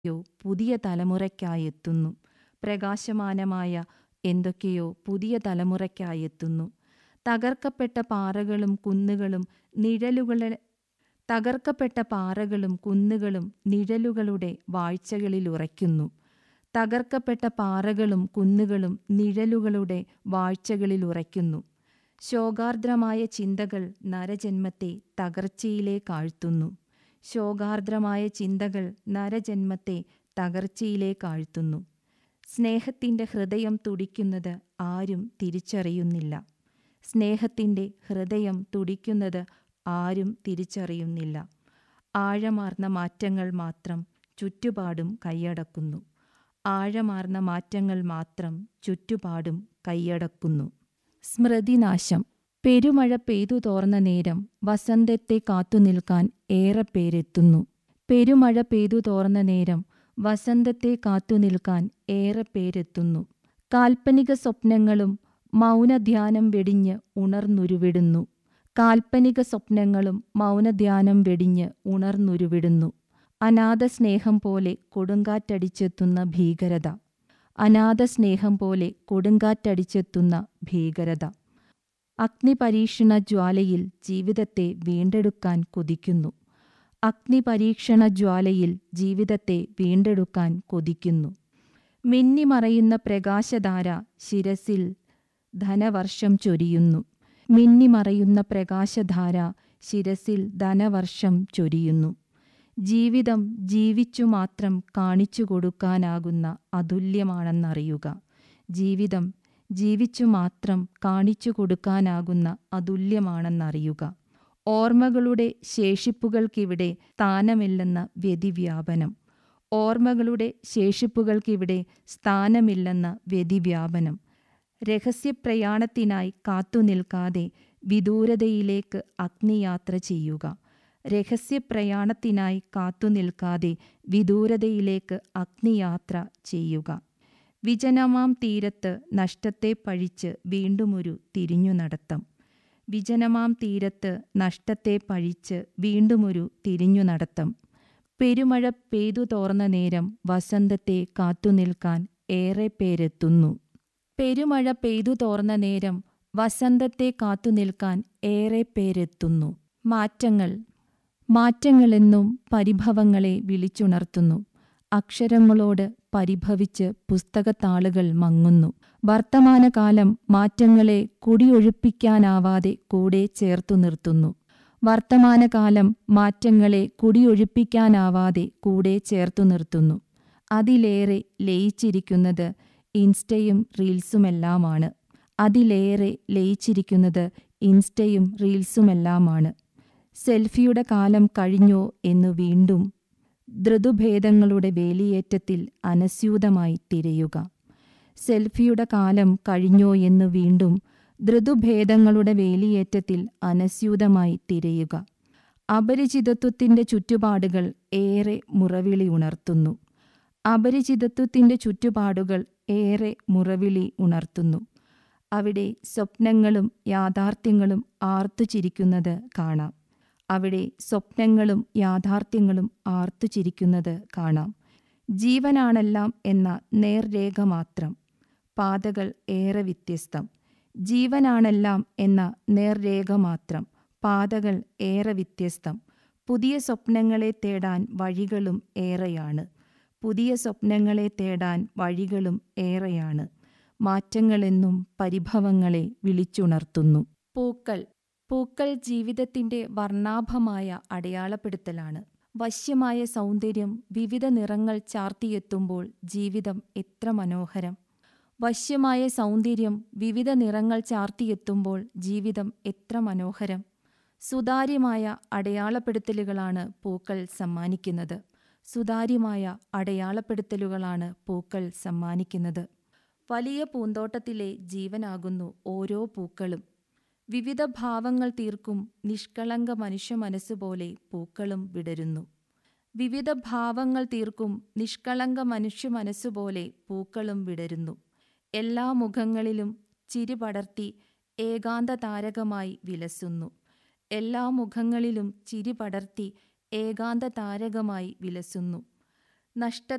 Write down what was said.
യോ പുതിയ തലമുറയ്ക്കായെത്തുന്നു പ്രകാശമാനമായ എന്തൊക്കെയോ പുതിയ തലമുറയ്ക്കായെത്തുന്നു തകർക്കപ്പെട്ട പാറകളും കുന്നുകളും നിഴലുകളെ തകർക്കപ്പെട്ട പാറകളും കുന്നുകളും നിഴലുകളുടെ വാഴ്ചകളിലുറയ്ക്കുന്നു തകർക്കപ്പെട്ട പാറകളും കുന്നുകളും നിഴലുകളുടെ വാഴ്ചകളിലുറയ്ക്കുന്നു ശോകാർദ്രമായ ചിന്തകൾ നരജന്മത്തെ തകർച്ചയിലേക്കാഴ്ത്തുന്നു ശോകാർദ്രമായ ചിന്തകൾ നരജന്മത്തെ തകർച്ചയിലേക്കാഴ്ത്തുന്നു സ്നേഹത്തിൻ്റെ ഹൃദയം തുടിക്കുന്നത് ആരും തിരിച്ചറിയുന്നില്ല സ്നേഹത്തിൻ്റെ ഹൃദയം തുടിക്കുന്നത് ആരും തിരിച്ചറിയുന്നില്ല ആഴമാർന്ന മാറ്റങ്ങൾ മാത്രം ചുറ്റുപാടും കൈയടക്കുന്നു ആഴമാർന്ന മാറ്റങ്ങൾ മാത്രം ചുറ്റുപാടും കൈയടക്കുന്നു സ്മൃതിനാശം പെരുമഴ പെയ്തു തോർന്ന നേരം വസന്തത്തെ കാത്തുനിൽക്കാൻ ഏറെ പേരെത്തുന്നു പെരുമഴ പെയ്തു തോർന്ന നേരം വസന്തത്തെ കാത്തുനിൽക്കാൻ ഏറെ പേരെത്തുന്നു കാൽപ്പനിക സ്വപ്നങ്ങളും മൗനധ്യാനം വെടിഞ്ഞ് ഉണർന്നുരുവിടുന്നു കാൽപ്പനിക സ്വപ്നങ്ങളും മൗനധ്യാനം വെടിഞ്ഞ് ഉണർന്നുരുവിടുന്നു അനാഥ സ്നേഹം പോലെ കൊടുങ്കാറ്റടിച്ചെത്തുന്ന ഭീകരത അനാഥ സ്നേഹം പോലെ കൊടുങ്കാറ്റടിച്ചെത്തുന്ന ഭീകരത അഗ്നിപരീക്ഷണ ജ്വാലയിൽ ജീവിതത്തെ വീണ്ടെടുക്കാൻ കൊതിക്കുന്നു അഗ്നിപരീക്ഷണ ജ്വാലയിൽ ജീവിതത്തെ വീണ്ടെടുക്കാൻ കൊതിക്കുന്നു മിന്നിമറയുന്ന പ്രകാശധാര ശിരസിൽ ധനവർഷം ചൊരിയുന്നു മിന്നിമറയുന്ന പ്രകാശധാര ശിരസിൽ ധനവർഷം ചൊരിയുന്നു ജീവിതം ജീവിച്ചു മാത്രം കാണിച്ചു കൊടുക്കാനാകുന്ന അതുല്യമാണെന്നറിയുക ജീവിതം ജീവിച്ചു മാത്രം കാണിച്ചു കൊടുക്കാനാകുന്ന അതുല്യമാണെന്നറിയുക ഓർമ്മകളുടെ ശേഷിപ്പുകൾക്കിവിടെ സ്ഥാനമില്ലെന്ന വ്യതിവ്യാപനം ഓർമ്മകളുടെ ശേഷിപ്പുകൾക്കിവിടെ സ്ഥാനമില്ലെന്ന വ്യതിവ്യാപനം രഹസ്യപ്രയാണത്തിനായി കാത്തുനിൽക്കാതെ വിദൂരതയിലേക്ക് അഗ്നിയാത്ര ചെയ്യുക രഹസ്യപ്രയാണത്തിനായി കാത്തുനിൽക്കാതെ വിദൂരതയിലേക്ക് അഗ്നിയാത്ര ചെയ്യുക വിജനമാം തീരത്ത് നഷ്ടത്തെ പഴിച്ച് വീണ്ടുമൊരു തിരിഞ്ഞു നടത്തം വിജനമാം തീരത്ത് നഷ്ടത്തെ പഴിച്ച് വീണ്ടുമൊരു തിരിഞ്ഞു നടത്തം പെരുമഴ പെയ്തു തോർന്ന നേരം വസന്തത്തെ കാത്തുനിൽക്കാൻ ഏറെ പേരെത്തുന്നു പെരുമഴ പെയ്തു തോർന്ന നേരം വസന്തത്തെ കാത്തുനിൽക്കാൻ ഏറെ പേരെത്തുന്നു മാറ്റങ്ങൾ മാറ്റങ്ങളെന്നും പരിഭവങ്ങളെ വിളിച്ചുണർത്തുന്നു അക്ഷരങ്ങളോട് പരിഭവിച്ച് പുസ്തകത്താളുകൾ മങ്ങുന്നു വർത്തമാനകാലം മാറ്റങ്ങളെ കുടിയൊഴിപ്പിക്കാനാവാതെ കൂടെ ചേർത്തു നിർത്തുന്നു വർത്തമാനകാലം മാറ്റങ്ങളെ കുടിയൊഴിപ്പിക്കാനാവാതെ കൂടെ ചേർത്തു നിർത്തുന്നു അതിലേറെ ലയിച്ചിരിക്കുന്നത് ഇൻസ്റ്റയും റീൽസുമെല്ലാമാണ് അതിലേറെ ലയിച്ചിരിക്കുന്നത് ഇൻസ്റ്റയും റീൽസുമെല്ലാമാണ് സെൽഫിയുടെ കാലം കഴിഞ്ഞോ എന്നു വീണ്ടും ധൃതുഭേദങ്ങളുടെ വേലിയേറ്റത്തിൽ അനസ്യൂതമായി തിരയുക സെൽഫിയുടെ കാലം കഴിഞ്ഞോ എന്ന് വീണ്ടും ധൃതുഭേദങ്ങളുടെ വേലിയേറ്റത്തിൽ അനസ്യൂതമായി തിരയുക അപരിചിതത്വത്തിൻ്റെ ചുറ്റുപാടുകൾ ഏറെ മുറവിളി ഉണർത്തുന്നു അപരിചിതത്വത്തിൻ്റെ ചുറ്റുപാടുകൾ ഏറെ മുറവിളി ഉണർത്തുന്നു അവിടെ സ്വപ്നങ്ങളും യാഥാർത്ഥ്യങ്ങളും ആർത്തുചിരിക്കുന്നത് കാണാം അവിടെ സ്വപ്നങ്ങളും യാഥാർത്ഥ്യങ്ങളും ആർത്തുചിരിക്കുന്നത് കാണാം ജീവനാണെല്ലാം എന്ന നേർരേഖ മാത്രം പാതകൾ ഏറെ വ്യത്യസ്തം ജീവനാണെല്ലാം എന്ന നേർരേഖ മാത്രം പാതകൾ ഏറെ വ്യത്യസ്തം പുതിയ സ്വപ്നങ്ങളെ തേടാൻ വഴികളും ഏറെയാണ് പുതിയ സ്വപ്നങ്ങളെ തേടാൻ വഴികളും ഏറെയാണ് മാറ്റങ്ങളെന്നും പരിഭവങ്ങളെ വിളിച്ചുണർത്തുന്നു പൂക്കൾ പൂക്കൾ ജീവിതത്തിന്റെ വർണ്ണാഭമായ അടയാളപ്പെടുത്തലാണ് വശ്യമായ സൗന്ദര്യം വിവിധ നിറങ്ങൾ ചാർത്തിയെത്തുമ്പോൾ ജീവിതം എത്ര മനോഹരം വശ്യമായ സൗന്ദര്യം വിവിധ നിറങ്ങൾ ചാർത്തിയെത്തുമ്പോൾ ജീവിതം എത്ര മനോഹരം സുതാര്യമായ അടയാളപ്പെടുത്തലുകളാണ് പൂക്കൾ സമ്മാനിക്കുന്നത് സുതാര്യമായ അടയാളപ്പെടുത്തലുകളാണ് പൂക്കൾ സമ്മാനിക്കുന്നത് വലിയ പൂന്തോട്ടത്തിലെ ജീവനാകുന്നു ഓരോ പൂക്കളും വിവിധ ഭാവങ്ങൾ തീർക്കും നിഷ്കളങ്ക മനുഷ്യ മനസ്സുപോലെ പൂക്കളും വിടരുന്നു വിവിധ ഭാവങ്ങൾ തീർക്കും നിഷ്കളങ്ക മനുഷ്യ മനസ്സുപോലെ പൂക്കളും വിടരുന്നു എല്ലാ മുഖങ്ങളിലും ചിരി പടർത്തി ഏകാന്ത താരകമായി വിലസുന്നു എല്ലാ മുഖങ്ങളിലും ചിരി പടർത്തി ഏകാന്ത താരകമായി വിലസുന്നു നഷ്ട